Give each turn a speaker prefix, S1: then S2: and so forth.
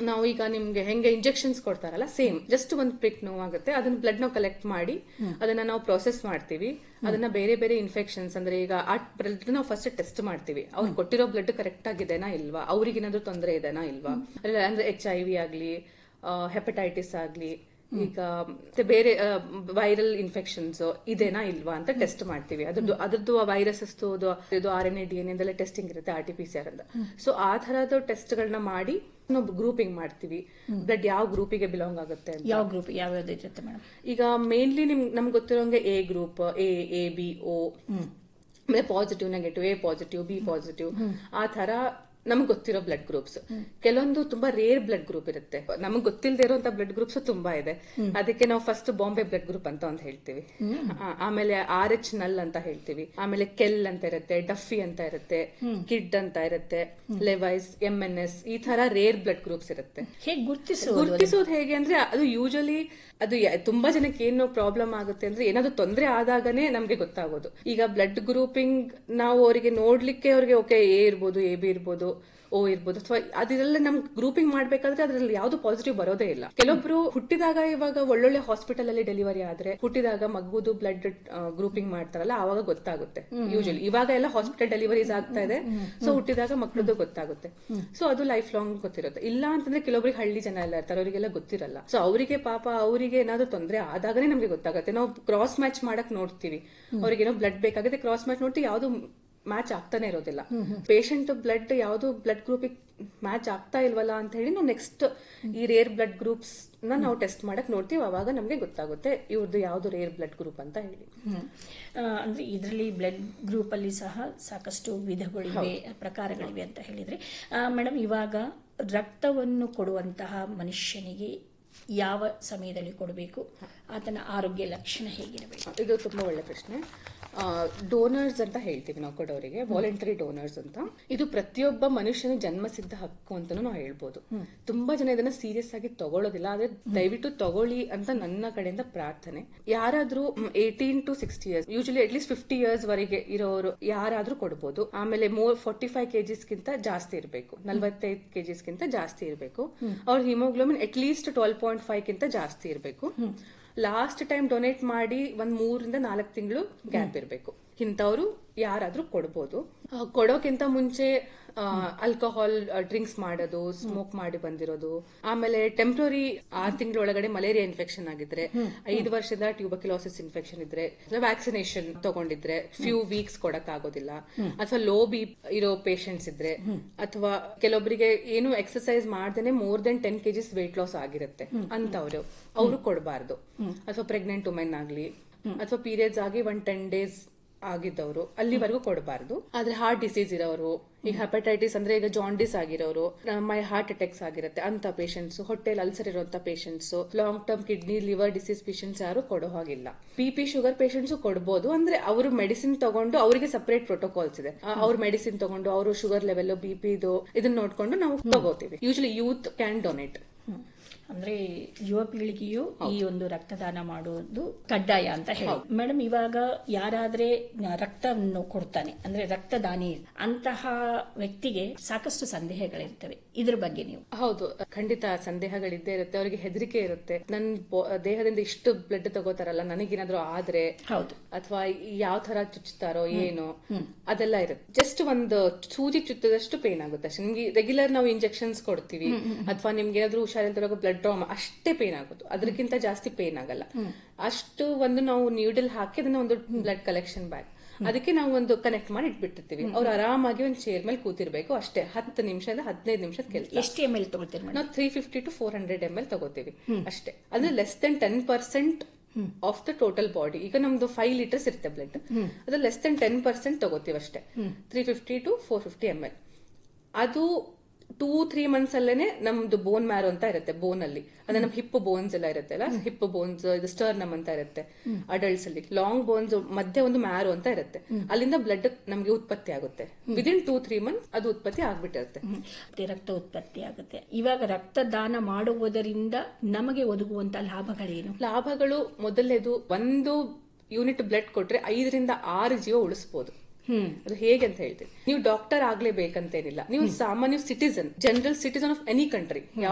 S1: ನಾವು ಈಗ ನಿಮ್ಗೆ ಹೆಂಗೆ ಇಂಜೆಕ್ಷನ್ಸ್ ಕೊಡ್ತಾರಲ್ಲ ಸೇಮ್ ಜಸ್ಟ್ ಒಂದು ಪ್ರಿಕ್ ನೋವಾಗುತ್ತೆ ಅದನ್ನ ಬ್ಲಡ್ ನಾವು ಕಲೆಕ್ಟ್ ಮಾಡಿ ಅದನ್ನ ನಾವು ಪ್ರೊಸೆಸ್ ಮಾಡ್ತೀವಿ ಅದನ್ನ ಬೇರೆ ಬೇರೆ ಇನ್ಫೆಕ್ಷನ್ಸ್ ಅಂದ್ರೆ ಈಗ ಆ ಬ್ಲಡ್ ನಾವು ಫಸ್ಟ್ ಟೆಸ್ಟ್ ಮಾಡ್ತೀವಿ ಅವ್ರು ಕೊಟ್ಟಿರೋ ಬ್ಲಡ್ ಕರೆಕ್ಟ್ ಆಗಿದೆನಾ ಇಲ್ವಾ ಅವ್ರಿಗೆ ಏನಾದ್ರು ತೊಂದರೆ ಇದೆನಾ ಇಲ್ವಾ ಅಲ್ಲ ಅಂದ್ರೆ ಎಚ್ ಐ ವಿ ಆಗ್ಲಿ ಹೆಪಟೈಟಿಸ್ ಆಗ್ಲಿ ಈಗ ಮತ್ತೆ ಬೇರೆ ವೈರಲ್ ಇನ್ಫೆಕ್ಷನ್ಸ್ ಇದೇನಾ ಇಲ್ವಾ ಅಂತ ಟೆಸ್ಟ್ ಮಾಡ್ತೀವಿ ಅದ್ರದ್ದು ಅದ್ರದ್ದು ವೈರಸಸ್ ಇದು R N A D N ಎಲ್ಲ ಟೆಸ್ಟಿಂಗ್ ಇರುತ್ತೆ R T P C R ಅಂತ ಸೊ ಆ ತರದ್ದು ಟೆಸ್ಟ್ ಗಳನ್ನ ಮಾಡಿ ನಾವು ಗ್ರೂಪಿಂಗ್ ಮಾಡ್ತೀವಿ ಬ್ಲಡ್ ಯಾವ ಗ್ರೂಪಿಗೆ ಬಿಲಾಂಗ್ ಆಗುತ್ತೆ ಅಂತ
S2: ಯಾವ ಗ್ರೂಪ್ ಯಾವ ಇರುತ್ತೆ ಮೇಡಮ್
S1: ಈಗ ಮೇನ್ಲಿ ನಿಮ್ ನಮ್ಗೆ ಗೊತ್ತಿರೋಂಗೆ A group A A B O ಆಮೇಲೆ positive negative A positive B positive ಆ ತರ ನಮ್ಗೆ ಗೊತ್ತಿರೋ ಬ್ಲಡ್ ಗ್ರೂಪ್ಸ್ ಕೆಲವೊಂದು ತುಂಬಾ ರೇರ್ ಬ್ಲಡ್ ಗ್ರೂಪ್ ಇರುತ್ತೆ ನಮ್ಗೆ ಗೊತ್ತಿಲ್ಲದೆ ಇರುವಂತ ಬ್ಲಡ್ ಗ್ರೂಪ್ಸ್ ತುಂಬಾ ಇದೆ ಅದಕ್ಕೆ ನಾವು ಫಸ್ಟ್ ಬಾಂಬೆ ಬ್ಲಡ್ ಗ್ರೂಪ್ ಅಂತ ಒಂದು ಹೇಳ್ತೀವಿ ಆ- ಆಮೇಲೆ ಆರ್ ಎಚ್ ನಲ್ ಅಂತ ಹೇಳ್ತೀವಿ ಆಮೇಲೆ ಕೆಲ್ ಅಂತ ಇರುತ್ತೆ ಡಫಿ ಅಂತ ಇರುತ್ತೆ ಕಿಡ್ ಅಂತ ಇರುತ್ತೆ ಲೆವೈಸ್ ಎಂ ಎನ್ ಎಸ್ ಈ ತರ ರೇರ್ ಬ್ಲಡ್ ಗ್ರೂಪ್ಸ್ ಇರುತ್ತೆ
S2: ಹೇಗೆ ಗುರುತಿಸುವುದು
S1: ಗುರುತಿಸೋದು ಹೇಗೆ ಅಂದ್ರೆ ಅದು ಯೂಶಲಿ ಅದು ಯ- ತುಂಬಾ ಜನಕ್ಕೆ ಏನು ಪ್ರಾಬ್ಲಮ್ ಆಗುತ್ತೆ ಅಂದ್ರೆ ಏನಾದ್ರು ತೊಂದರೆ ಆದಾಗನೇ ನಮ್ಗೆ ಗೊತ್ತಾಗೋದು ಈಗ ಬ್ಲಡ್ ಗ್ರೂಪಿಂಗ್ ನಾವು ಅವರಿಗೆ ನೋಡ್ಲಿಕ್ಕೆ ಅವ್ರಿಗೆ ಓಕೆ ಎ ಇರ್ಬೋದು ಎ ಬಿ ಇರ್ಬೋದು ಓ ಇರ್ಬೋದು ಅಥವಾ ಅದೆಲ್ಲ ನಮ್ ಗ್ರೂಪಿಂಗ್ ಮಾಡ್ಬೇಕಾದ್ರೆ ಅದ್ರಲ್ಲಿ ಯಾವ್ದು ಪಾಸಿಟಿವ್ ಬರೋದೇ ಇಲ್ಲ ಕೆಲವೊಬ್ರು ಹುಟ್ಟಿದಾಗ ಇವಾಗ ಒಳ್ಳೊಳ್ಳೆ ಹಾಸ್ಪಿಟಲ್ ಅಲ್ಲಿ ಡೆಲಿವರಿ ಆದ್ರೆ ಹುಟ್ಟಿದಾಗ ಮಗುದು ಬ್ಲಡ್ ಗ್ರೂಪಿಂಗ್ ಮಾಡ್ತಾರಲ್ಲ ಆವಾಗ ಗೊತ್ತಾಗುತ್ತೆ ಯೂಶಲಿ ಇವಾಗ ಎಲ್ಲ ಹಾಸ್ಪಿಟಲ್ ಡೆಲಿವರೀಸ್ ಆಗ್ತಾ ಇದೆ ಸೊ ಹುಟ್ಟಿದಾಗ ಮಕ್ಕಳದು ಗೊತ್ತಾಗುತ್ತೆ ಸೊ ಅದು ಲೈಫ್ ಲಾಂಗ್ ಗೊತ್ತಿರುತ್ತೆ ಇಲ್ಲ ಅಂತಂದ್ರೆ ಕೆಲವೊಬ್ರಿಗೆ ಹಳ್ಳಿ ಜನ ಎಲ್ಲ ಇರ್ತಾರೆ ಅವರಿಗೆಲ್ಲ ಗೊತ್ತಿರಲ್ಲ ಸೊ ಅವರಿಗೆ ಪಾಪ ಅವರಿಗೆ ಏನಾದ್ರು ತೊಂದರೆ ಆದಾಗನೇ ನಮ್ಗೆ ಗೊತ್ತಾಗುತ್ತೆ ನಾವು ಕ್ರಾಸ್ ಮ್ಯಾಚ್ ಮಾಡಕ್ ನೋಡ್ತೀವಿ ಅವ್ರಿಗೆ ಏನೋ ಬ್ಲಡ್ ಬೇಕಾಗುತ್ತೆ ಕ್ರಾಸ್ ಮ್ಯಾಚ್ ನೋಡ್ತೀವಿ ಯಾವ್ದು ಮ್ಯಾಚ್ ಆಗ್ತಾನೆ ಇರೋದಿಲ್ಲ ಪೇಷಂಟ್ ಬ್ಲಡ್ ಯಾವ್ದು ಬ್ಲಡ್ ಗ್ರೂಪಿಗೆ ಮ್ಯಾಚ್ ಆಗ್ತಾ ಇಲ್ವಲ್ಲ ಅಂತ ಹೇಳಿ ನಾವು ನೆಕ್ಸ್ಟ್ ಈ ರೇರ್ ಬ್ಲಡ್ ಗ್ರೂಪ್ಸ್ ನ ನಾವು ಟೆಸ್ಟ್ ಮಾಡಕ್ ನೋಡ್ತೀವಿ ಅವಾಗ ನಮ್ಗೆ ಗೊತ್ತಾಗುತ್ತೆ ಇವ್ರದ್ದು ಯಾವ್ದು ರೇರ್ ಬ್ಲಡ್ ಗ್ರೂಪ್ ಅಂತ ಹೇಳಿ
S2: ಹ್ಮ್. ಆ, ಅಂದ್ರೆ ಇದರಲ್ಲಿ ಬ್ಲಡ್ ಗ್ರೂಪ್ ಅಲ್ಲಿ ಸಹ ಸಾಕಷ್ಟು ವಿಧಗಳಿವೆ ಪ್ರಕಾರಗಳಿವೆ ಅಂತ ಹೇಳಿದ್ರೆ ಮೇಡಮ್ ಇವಾಗ ರಕ್ತವನ್ನು ಕೊಡುವಂತಹ ಮನುಷ್ಯನಿಗೆ ಯಾವ ಸಮಯದಲ್ಲಿ ಕೊಡಬೇಕು ಆತನ ಆರೋಗ್ಯ ಲಕ್ಷಣ ಹೇಗಿರಬೇಕು
S1: ಇದು ತುಂಬಾ ಒಳ್ಳೆ ಪ್ರಶ್ನೆ ಡೋನರ್ಸ್ ಅಂತ ಹೇಳ್ತೀವಿ ನಾವು ಕೊಡೋರಿಗೆ ವಾಲಂಟರಿ ಡೋನರ್ಸ್ ಅಂತ ಇದು ಪ್ರತಿಯೊಬ್ಬ ಮನುಷ್ಯನ ಜನ್ಮಸಿದ್ಧ ಹಕ್ಕು ಅಂತಾನು ನಾವು ಹೇಳ್ಬೋದು ತುಂಬಾ ಜನ ಇದನ್ನ ಸೀರಿಯಸ್ ಆಗಿ ತಗೊಳ್ಳೋದಿಲ್ಲ ಆದ್ರೆ ದಯವಿಟ್ಟು ತಗೊಳ್ಳಿ ಅಂತ ನನ್ನ ಕಡೆಯಿಂದ ಪ್ರಾರ್ಥನೆ ಯಾರಾದ್ರೂ eighteen to sixty years usually at least fifty years ವರೆಗೆ ಇರೋರು ಯಾರಾದ್ರೂ ಕೊಡ್ಬೋದು ಆಮೇಲೆ ಮೋರ್ ಫೋರ್ಟಿ ಫೈವ್ ಕೆಜಿಸ್ಗಿಂತ ಜಾಸ್ತಿ ಇರಬೇಕು ನಲ್ವತ್ತೈದು ಕೆಜಿಸ್ಗಿಂತ ಜಾಸ್ತಿ ಇರಬೇಕು ಅವ್ರ haemoglobin at least twelve point five ಗಿಂತ ಜಾಸ್ತಿ ಇರಬೇಕು ಲಾಸ್ಟ್ ಟೈಮ್ ಡೊನೇಟ್ ಮಾಡಿ ಒಂದ್ ಮೂರಿಂದ ನಾಲ್ಕು ತಿಂಗಳು ಗ್ಯಾಪ್ ಇರಬೇಕು ಇಂಥವ್ರು ಯಾರಾದ್ರೂ ಕೊಡ್ಬೋದು ಆ, ಕೊಡೋಕ್ಕಿಂತ ಮುಂಚೆ ಆಲ್ಕೋಹಾಲ್ ಡ್ರಿಂಕ್ಸ್ ಮಾಡೋದು ಸ್ಮೋಕ್ ಮಾಡಿ ಬಂದಿರೋದು ಆಮೇಲೆ ಟೆಂಪ್ರರಿ ಆರ್ ತಿಂಗಳ ಒಳಗಡೆ ಮಲೇರಿಯಾ ಇನ್ಫೆಕ್ಷನ್ ಆಗಿದ್ರೆ ಐದು ವರ್ಷದ ಟ್ಯೂಬಕ್ಯುಲೋಸಿಸ್ ಇನ್ಫೆಕ್ಷನ್ ಇದ್ರೆ ವ್ಯಾಕ್ಸಿನೇಷನ್ ತಗೊಂಡಿದ್ರೆ ಫ್ಯೂ ವೀಕ್ಸ್ ಕೊಡಕ್ ಆಗೋದಿಲ್ಲ ಅಥವಾ ಲೋ ಬಿ ಇರೋ ಪೇಷಂಟ್ಸ್ ಇದ್ರೆ ಅಥವಾ ಕೆಲವೊಬ್ಬರಿಗೆ ಏನು ಎಕ್ಸರ್ಸೈಸ್ ಮಾಡ್ದೇನೆ more than ten kgs weight loss ಆಗಿರುತ್ತೆ ಅಂತವ್ರು ಅವರು ಕೊಡಬಾರ್ದು ಅಥವಾ ಪ್ರೆಗ್ನೆಂಟ್ ವುಮೆನ್ ಆಗ್ಲಿ ಅಥವಾ ಪೀರಿಯಡ್ಸ್ ಆಗಿ ಒನ್ ಟೆನ್ ಡೇಸ್ ಆಗಿದ್ದವರು ಅಲ್ಲಿವರೆಗೂ ಕೊಡಬಾರ್ದು ಆದ್ರೆ ಹಾರ್ಟ್ ಡಿಸೀಸ್ ಇರೋರು ಈಗ ಹೆಪಟೈಟಿಸ್ ಅಂದ್ರೆ ಈಗ ಜಾಂಡಿಸ್ ಆಗಿರೋರು ಮೈ ಹಾರ್ಟ್ ಅಟ್ಯಾಕ್ಸ್ ಆಗಿರುತ್ತೆ ಅಂತ ಪೇಷಂಟ್ಸ್ ಹೊಟ್ಟೆಲ್ ಅಲ್ಸರ್ ಇರುವಂತ patients long term kidney liver disease patients ಯಾರು ಕೊಡೋ ಹಾಗಿಲ್ಲ ಬಿ ಪಿ ಶುಗರ್ ಪೇಷಂಟ್ಸ್ ಕೊಡ್ಬೋದು ಅಂದ್ರೆ ಅವರು ಮೆಡಿಸಿನ್ ತಗೊಂಡು ಅವರಿಗೆ ಸಪರೇಟ್ ಪ್ರೋಟೋಕಾಲ್ಸ್ ಇದೆ ಆ, ಅವ್ರ ಮೆಡಿಸಿನ್ ತಗೊಂಡು ಅವರು ಶುಗರ್ ಲೆವೆಲ್ ಬಿ ಪಿ ಇದು ಇದನ್ನ ನೋಡ್ಕೊಂಡು ನಾವು ತಗೋತೀವಿ ಯೂಶಲಿ ಯೂತ್ ಕ್ಯಾನ್ ಡೊನೇಟ್
S2: ಅಂದ್ರೆ ಯುವ ಪೀಳಿಗೆಯು ಈ ಒಂದು ರಕ್ತದಾನ ಮಾಡುವುದು ಕಡ್ಡಾಯ ಅಂತ ಹೇಳಿ ಮೇಡಮ್ ಇವಾಗ ಯಾರಾದ್ರೆ ರಕ್ತವನ್ನು ಕೊಡ್ತಾನೆ ಅಂದ್ರೆ ರಕ್ತದಾನಿ ಅಂತಹ ವ್ಯಕ್ತಿಗೆ ಸಾಕಷ್ಟು ಸಂದೇಹಗಳಿರ್ತವೆ ಇದ್ರ ಬಗ್ಗೆ ನೀವು
S1: ಹೌದು ಖಂಡಿತ ಸಂದೇಹಗಳಿದ್ದೇ ಇರುತ್ತೆ ಅವರಿಗೆ ಹೆದರಿಕೆ ಇರುತ್ತೆ ನನ್ನ ಬೊ- ದೇಹದಿಂದ ಇಷ್ಟು ಬ್ಲಡ್ ತಗೋತಾರಲ್ಲ ನನಗೇನಾದ್ರೂ ಆದ್ರೆ
S2: ಹೌದು
S1: ಅಥವಾ ಯಾವ ತರ ಚುಚ್ಚುತ್ತಾರೋ ಏನು ಅದೆಲ್ಲ ಇರುತ್ತೆ ಜಸ್ಟ್ ಒಂದು ಸೂಜಿ ಚುತ್ತದಷ್ಟು ಪೇನ್ ಆಗುತ್ತೆ ಅಷ್ಟೇ ನಿಮ್ಗೆ ರೆಗ್ಯುಲರ್ ನಾವು ಇಂಜೆಕ್ಷನ್ಸ್ ಕೊಡ್ತೀವಿ ಅಥವಾ ನಿಮ್ಗೆ ಏನಾದ್ರೂ ಹುಷಾರಿಲ್ದಿರೋ ಬ್ಲಡ್ ಡ್ರಾ ಅಷ್ಟೇ ಪೇನ್ ಆಗೋದು ಅದಕ್ಕಿಂತ ಜಾಸ್ತಿ ಪೇನ್ ಆಗಲ್ಲ ಅಷ್ಟು ಒಂದು ನಾವು ನ್ಯೂಡಲ್ ಹಾಕಿ ಅದನ್ನ ಒಂದು ಬ್ಲಡ್ ಕಲೆಕ್ಷನ್ ಬ್ಯಾಗ್ ಅದಕ್ಕೆ ನಾವು ಒಂದು ಕನೆಕ್ಟ್ ಮಾಡಿ ಇಟ್ಬಿಟ್ಟಿರ್ತೀವಿ ಅವ್ರು ಆರಾಮಾಗಿ ಒಂದು ಚೇರ್ ಮೇಲೆ ಕೂತಿರ್ಬೇಕು ಅಷ್ಟೇ ಹತ್ತು ನಿಮಿಷದಿಂದ ಹದಿನೈದು ನಿಮಿಷದ ಕೆಲಸ
S2: ಎಷ್ಟು ಎಮ್ ಎಲ್ ತಗೊಳ್ತೀರಿ ಮೇಡಮ್
S1: ನಾವು three fifty to four hundred M L ತಗೋತೀವಿ ಅಷ್ಟೇ ಅಂದ್ರೆ less than ten percent of the total body ಈಗ ನಮ್ದು ಫೈವ್ ಲೀಟರ್ಸ್ ಇರುತ್ತೆ ಬ್ಲಡ್ ಅದು ಲೆಸ್ ದೆನ್ ಟೆನ್ ಪರ್ಸೆಂಟ್ ತಗೋತೀವಿ ಅಷ್ಟೇ three fifty to four fifty M L ಅದು ಟೂ ತ್ರೀ ಮಂತ್ಸ್ ಅಲ್ಲೇನೆ ನಮ್ದು ಬೋನ್ ಮ್ಯಾರೋ ಅಂತ ಇರುತ್ತೆ ಬೋನ್ ಅಲ್ಲಿ ಅಂದ್ರೆ ನಮ್ ಹಿಪ್ ಬೋನ್ಸ್ ಎಲ್ಲ ಇರುತ್ತೆ ಅಲ್ಲ ಹಿಪ್ ಬೋನ್ಸ್ ಇದು ಸ್ಟರ್ನಮ್ ಅಂತ ಇರುತ್ತೆ ಅಡಲ್ಟ್ಸ್ ಅಲ್ಲಿ ಲಾಂಗ್ ಬೋನ್ಸ್ ಮಧ್ಯೆ ಒಂದು ಮ್ಯಾರೋ ಅಂತ ಇರುತ್ತೆ ಅಲ್ಲಿಂದ ಬ್ಲಡ್ ನಮ್ಗೆ ಉತ್ಪತ್ತಿ ಆಗುತ್ತೆ ವಿದಿನ್ ಟೂ ತ್ರೀ ಮಂತ್ಸ್ ಅದು ಉತ್ಪತ್ತಿ ಆಗ್ಬಿಟ್ಟಿರುತ್ತೆ
S2: ಮತ್ತೆ ರಕ್ತ ಉತ್ಪತ್ತಿ ಆಗುತ್ತೆ ಇವಾಗ ರಕ್ತದಾನ ಮಾಡುವುದರಿಂದ ನಮಗೆ ಒದಗುವಂತ ಲಾಭಗಳೇನು
S1: ಲಾಭಗಳು ಮೊದಲನೇದು ಒಂದು ಯೂನಿಟ್ ಬ್ಲಡ್ ಕೊಟ್ರೆ ಐದರಿಂದ ಆರು ಜೀವ ಉಳಿಸಬಹುದು
S2: ಹ್ಮ್
S1: ಅದು ಹೇಗೆ ಅಂತ ಹೇಳ್ತೀನಿ ನೀವು ಡಾಕ್ಟರ್ ಆಗ್ಲೇಬೇಕಂತೇನಿಲ್ಲ ನೀವು ಸಾಮಾನ್ಯ citizen general citizen of any country